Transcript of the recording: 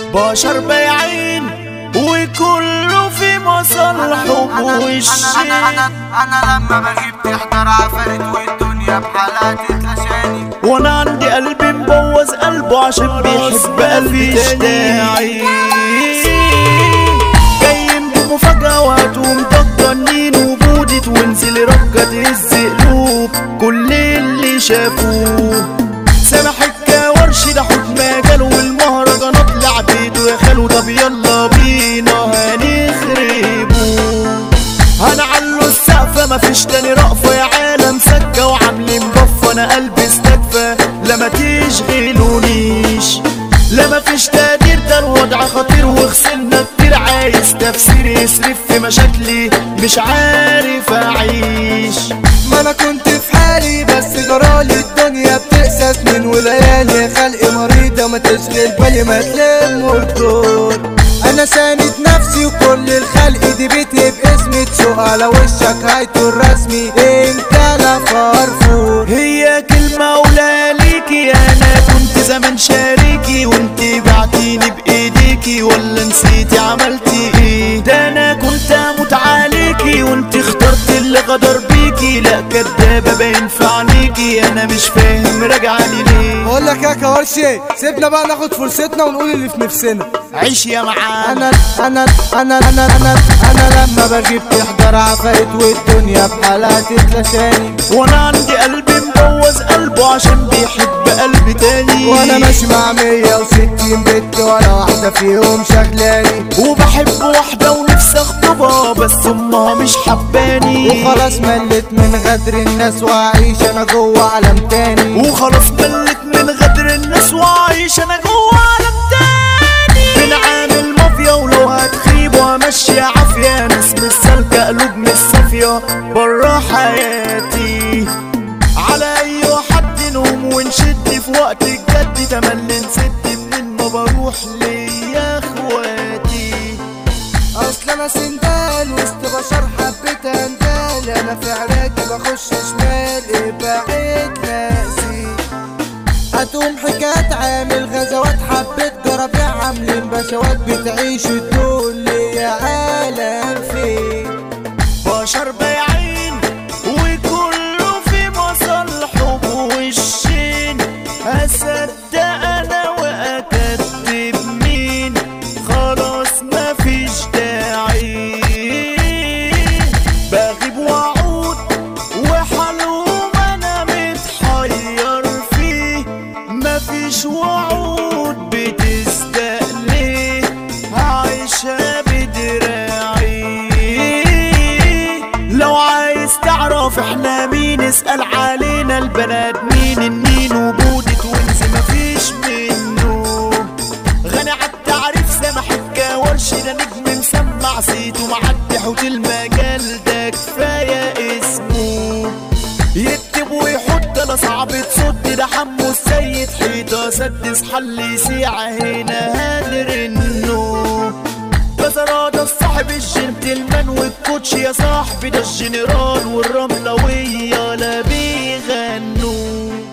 بشر بايعين وكله في مصالحه بوشين انا لما بغيب تحضر عفاريت والدنيا بحالها تتلاشاني وانا عندي قلبي مبوظ قلبه عشان بيحب قلبي تاني جايين بمفاجأة وهتقوم ضجنين وبودت وانزل رجة تهز قلوب كل اللي شافوه سامح الكاورش ده حكم مجاله والمهرجانات لعبته يا خالو طب يلا بينا هنخربوه هنعلو السقفة مفيش تاني رأفة يا عالم سكة وعاملين بفة انا قلبي استكفى لا ما تشغلونيش لا مفيش تقدير ده الوضع خطير وخسرنا كتير عايز تفسير يصرف في مشاكلي مش عارف اعيش ما انا كنت في حالي بس جرالي الدنيا بتقسس من وليالي خلقي مريضة ما تشغل بالي ما تلم الدور انا ساند نفسي وكل الخلق دي بيتي باسمي تشوق على وشك هايته الرسمي انت لا فرفور هي كلمة ولا ليكي انا كنت زمان شاريكي وانت بعتيني بايديكي ولا نسيتي عملتي ايه ده انا كنت اموت عليكي وانت اخترت اللي غدر بيكي لا كدابة باين في عينيكي انا مش فاهم راجعاني ليه بقول لك يا كوارشي سيبنا بقى ناخد فرصتنا ونقول اللي في نفسنا عيش يا معانا انا انا انا انا انا انا لما بجيب تحضر عفاريت والدنيا بحالها تتلاشاني وانا عندي قلبي مبوظ قلبه عشان بيحب قلب تاني وانا ماشي مع 160 بنت ولا واحدة فيهم شغلاني وبحب واحدة ونفسي اخطبها بس امها مش حباني وخلاص مليت من غدر الناس واعيش انا جوه عالم تاني وخلاص ملت من غدر الناس وعايش انا جوه عالم تاني بنعامل مافيا ولو هتخيب وامشي عافية ناس مش سالكة قلوب مش صافية برا حياتي على اي حد نقوم ونشد في وقت الجد تملي نسد منين ما بروح ليا اخواتي اصل انا سندال وسط بشر حبيت اندال انا في عراكي بخش شمال ابعد ناسي هتقوم حكايات عامل غزوات حبيت جرابيع عاملين بشوات بتعيش الدول يا عالم فين بشر بايعين وكله في مصالحه بوشين هصدق انا واكذب مين خلاص مفيش داعي بغيب واعود وحلوم انا متحير فيه مفيش وعود بتستقلي هعيشها بدراعي لو عايز تعرف احنا مين اسأل علينا البنات مين النين وبودة ونز مفيش منه غني عالتعريف سامح الكاورش ده نجم مسمع صيته معدي حوت المجال ده كفاية اسمه يكتب ويحط لا صعب تصد ده حمو السيد حيطة سدس حل سيعة هنا هنرنه بزرة ده الصاحب الجنتلمان والكوتش يا صاحبي ده الجنرال والرملوية لا بيغنوا